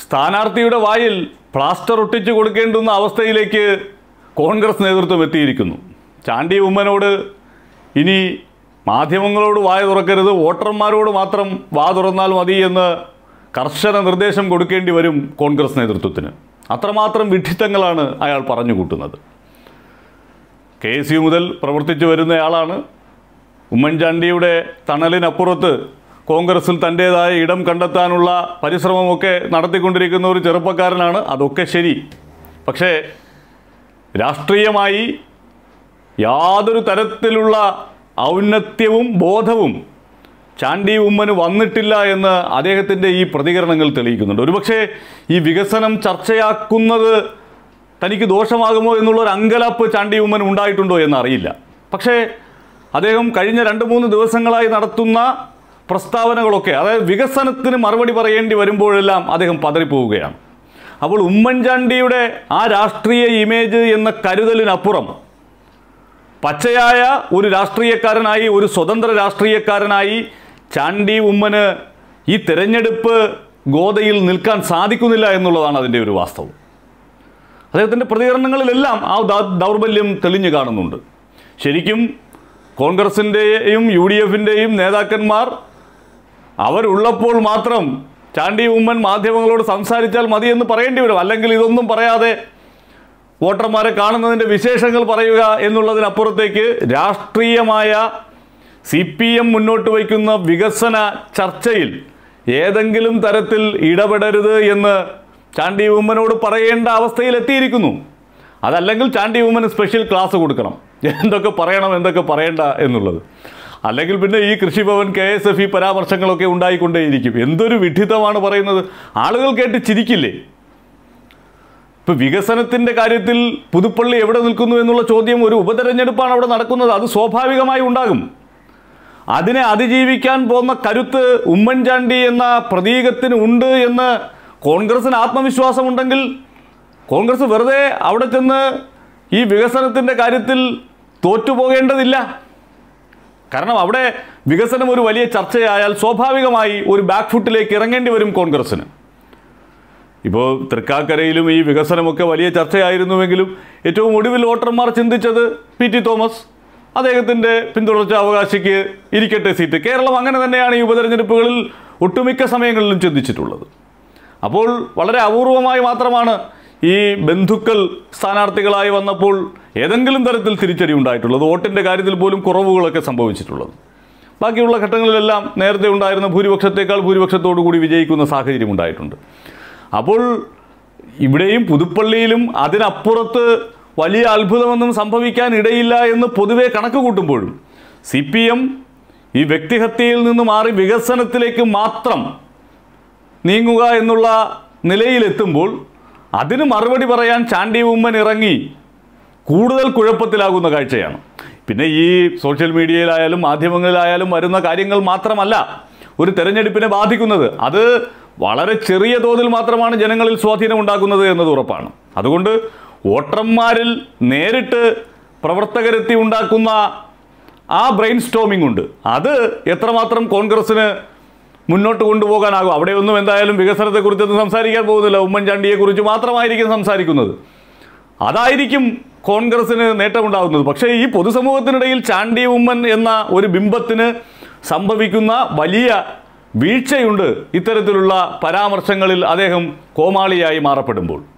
സ്ഥാനാർത്ഥിയുടെ വായിൽ പ്ലാസ്റ്റർ ഒട്ടിച്ചു കൊടുക്കേണ്ടുന്ന അവസ്ഥയിലേക്ക് കോൺഗ്രസ് നേതൃത്വം എത്തിയിരിക്കുന്നു ചാണ്ടി ഉമ്മനോട് ഇനി മാധ്യമങ്ങളോട് വായ തുറക്കരുത് വോട്ടർമാരോട് മാത്രം വാ തുറന്നാൽ മതി എന്ന് കർശന നിർദ്ദേശം കൊടുക്കേണ്ടി വരും കോൺഗ്രസ് നേതൃത്വത്തിന് അത്രമാത്രം വിഡ്ഢിത്തങ്ങളാണ് അയാൾ പറഞ്ഞു കൂട്ടുന്നത് കെ എസ് യു മുതൽ പ്രവർത്തിച്ചു വരുന്നയാളാണ് ഉമ്മൻചാണ്ടിയുടെ തണലിനപ്പുറത്ത് കോൺഗ്രസിൽ തൻ്റേതായ ഇടം കണ്ടെത്താനുള്ള പരിശ്രമമൊക്കെ നടത്തിക്കൊണ്ടിരിക്കുന്ന ഒരു ചെറുപ്പക്കാരനാണ് അതൊക്കെ ശരി പക്ഷേ രാഷ്ട്രീയമായി യാതൊരു തരത്തിലുള്ള ഔന്നത്യവും ബോധവും ചാണ്ടി ഉമ്മന് വന്നിട്ടില്ല എന്ന് അദ്ദേഹത്തിൻ്റെ ഈ പ്രതികരണങ്ങൾ തെളിയിക്കുന്നുണ്ട് ഒരുപക്ഷെ ഈ വികസനം ചർച്ചയാക്കുന്നത് തനിക്ക് ദോഷമാകുമോ എന്നുള്ളൊരു അങ്കലാപ്പ് ചാണ്ടി ഉമ്മൻ ഉണ്ടായിട്ടുണ്ടോ എന്നറിയില്ല പക്ഷേ അദ്ദേഹം കഴിഞ്ഞ രണ്ട് മൂന്ന് ദിവസങ്ങളായി നടത്തുന്ന പ്രസ്താവനകളൊക്കെ അതായത് വികസനത്തിന് മറുപടി പറയേണ്ടി വരുമ്പോഴെല്ലാം അദ്ദേഹം പതറിപ്പോവുകയാണ് അപ്പോൾ ഉമ്മൻചാണ്ടിയുടെ ആ രാഷ്ട്രീയ ഇമേജ് എന്ന കരുതലിനപ്പുറം പച്ചയായ ഒരു രാഷ്ട്രീയക്കാരനായി ഒരു സ്വതന്ത്ര രാഷ്ട്രീയക്കാരനായി ചാണ്ടി ഉമ്മന് ഈ തെരഞ്ഞെടുപ്പ് ഗോതയിൽ നിൽക്കാൻ സാധിക്കുന്നില്ല എന്നുള്ളതാണ് അതിൻ്റെ ഒരു വാസ്തവം അദ്ദേഹത്തിൻ്റെ പ്രതികരണങ്ങളിലെല്ലാം ആ ദൗ- ദൗർബല്യം തെളിഞ്ഞു കാണുന്നുണ്ട് ശരിക്കും കോൺഗ്രസിൻ്റെയും യു ഡി എഫിൻ്റെയും നേതാക്കന്മാർ അവരുള്ളപ്പോൾ മാത്രം ചാണ്ടി ഉമ്മൻ മാധ്യമങ്ങളോട് സംസാരിച്ചാൽ മതിയെന്ന് പറയേണ്ടി വരും അല്ലെങ്കിൽ ഇതൊന്നും പറയാതെ വോട്ടർമാരെ കാണുന്നതിൻ്റെ വിശേഷങ്ങൾ പറയുക എന്നുള്ളതിനപ്പുറത്തേക്ക് രാഷ്ട്രീയമായ സി പി എം മുന്നോട്ട് വയ്ക്കുന്ന വികസന ചർച്ചയിൽ ഏതെങ്കിലും തരത്തിൽ ഇടപെടരുത് എന്ന് ചാണ്ടി ഉമ്മനോട് പറയേണ്ട അവസ്ഥയിൽ എത്തിയിരിക്കുന്നു അതല്ലെങ്കിൽ ചാണ്ടി ഉമ്മന് സ്പെഷ്യൽ ക്ലാസ് കൊടുക്കണം എന്തൊക്കെ പറയണം എന്തൊക്കെ പറയേണ്ട എന്നുള്ളത് അല്ലെങ്കിൽ പിന്നെ ഈ Krishibhavan K S F E പരാമർശങ്ങളൊക്കെ ഉണ്ടായിക്കൊണ്ടേയിരിക്കും എന്തൊരു വിഡ്ഢിത്തമാണ് പറയുന്നത് ആളുകൾ കേട്ട് ചിരിക്കില്ലേ ഇപ്പൊ വികസനത്തിന്റെ കാര്യത്തിൽ പുതുപ്പള്ളി എവിടെ നിൽക്കുന്നു എന്നുള്ള ചോദ്യം ഒരു ഉപതെരഞ്ഞെടുപ്പാണ് അവിടെ നടക്കുന്നത് അത് സ്വാഭാവികമായി ഉണ്ടാകും അതിനെ അതിജീവിക്കാൻ പോകുന്ന കരുത്ത് ഉമ്മൻചാണ്ടി എന്ന പ്രതീകത്തിന് ഉണ്ട് എന്ന് കോൺഗ്രസിന് ആത്മവിശ്വാസമുണ്ടെങ്കിൽ കോൺഗ്രസ് വെറുതെ അവിടെ ചെന്ന് ഈ വികസനത്തിൻ്റെ കാര്യത്തിൽ തോറ്റുപോകേണ്ടതില്ല കാരണം അവിടെ വികസനം ഒരു വലിയ ചർച്ചയായാൽ സ്വാഭാവികമായി ഒരു ബാക്ക് ഫുട്ടിലേക്ക് ഇറങ്ങേണ്ടി വരും കോൺഗ്രസ്സിന് ഇപ്പോൾ തൃക്കാക്കരയിലും ഈ വികസനമൊക്കെ വലിയ ചർച്ചയായിരുന്നുവെങ്കിലും ഏറ്റവും ഒടുവിൽ വോട്ടർമാർ ചിന്തിച്ചത് പി ടി തോമസ് അദ്ദേഹത്തിൻ്റെ പിന്തുടർച്ച അവകാശിക്ക് ഇരിക്കട്ടെ സീറ്റ് കേരളം അങ്ങനെ തന്നെയാണ് ഈ ഉപതെരഞ്ഞെടുപ്പുകളിൽ ഒട്ടുമിക്ക സമയങ്ങളിലും ചിന്തിച്ചിട്ടുള്ളത് അപ്പോൾ വളരെ അപൂർവമായി മാത്രമാണ് ഈ ബന്ധുക്കൾ സ്ഥാനാർത്ഥികളായി വന്നപ്പോൾ ഏതെങ്കിലും തരത്തിൽ തിരിച്ചടി ഉണ്ടായിട്ടുള്ളത് വോട്ടിൻ്റെ കാര്യത്തിൽ പോലും കുറവുകളൊക്കെ സംഭവിച്ചിട്ടുള്ളത് ബാക്കിയുള്ള ഘട്ടങ്ങളിലെല്ലാം നേരത്തെ ഉണ്ടായിരുന്ന ഭൂരിപക്ഷത്തേക്കാൾ ഭൂരിപക്ഷത്തോടു കൂടി വിജയിക്കുന്ന സാഹചര്യം ഉണ്ടായിട്ടുണ്ട് അപ്പോൾ ഇവിടെയും പുതുപ്പള്ളിയിലും അതിനപ്പുറത്ത് വലിയ അത്ഭുതമൊന്നും സംഭവിക്കാൻ ഇടയില്ല എന്ന് പൊതുവെ കണക്ക് കൂട്ടുമ്പോഴും സി പി എം ഈ വ്യക്തിഹത്യയിൽ നിന്ന് മാറി വികസനത്തിലേക്ക് മാത്രം നീങ്ങുക എന്നുള്ള നിലയിലെത്തുമ്പോൾ അതിന് മറുപടി പറയാൻ ചാണ്ടി ഉമ്മൻ ഇറങ്ങി കൂടുതൽ കുഴപ്പത്തിലാകുന്ന കാഴ്ചയാണ് പിന്നെ ഈ സോഷ്യൽ മീഡിയയിലായാലും മാധ്യമങ്ങളിലായാലും വരുന്ന കാര്യങ്ങൾ മാത്രമല്ല ഒരു തെരഞ്ഞെടുപ്പിനെ ബാധിക്കുന്നത് അത് വളരെ ചെറിയ തോതിൽ മാത്രമാണ് ജനങ്ങളിൽ സ്വാധീനം ഉണ്ടാക്കുന്നത് എന്നത് ഉറപ്പാണ് അതുകൊണ്ട് വോട്ടർമാരിൽ നേരിട്ട് പ്രവർത്തകരെത്തി ഉണ്ടാക്കുന്ന ആ ബ്രെയിൻ സ്റ്റോമിംഗ് ഉണ്ട് അത് എത്രമാത്രം കോൺഗ്രസ്സിന് മുന്നോട്ട് കൊണ്ടുപോകാനാകും അവിടെയൊന്നും എന്തായാലും വികസനത്തെക്കുറിച്ചൊന്നും സംസാരിക്കാൻ പോകുന്നില്ല ഉമ്മൻചാണ്ടിയെക്കുറിച്ച് മാത്രമായിരിക്കും സംസാരിക്കുന്നത് അതായിരിക്കും കോൺഗ്രസ്സിന് നേട്ടമുണ്ടാകുന്നത് പക്ഷേ ഈ പൊതുസമൂഹത്തിനിടയിൽ ചാണ്ടി ഉമ്മൻ എന്ന ഒരു ബിംബത്തിന് സംഭവിക്കുന്ന വലിയ വീഴ്ചയുണ്ട് ഇത്തരത്തിലുള്ള പരാമർശങ്ങളിൽ അദ്ദേഹം കോമാളിയായി മാറപ്പെടുമ്പോൾ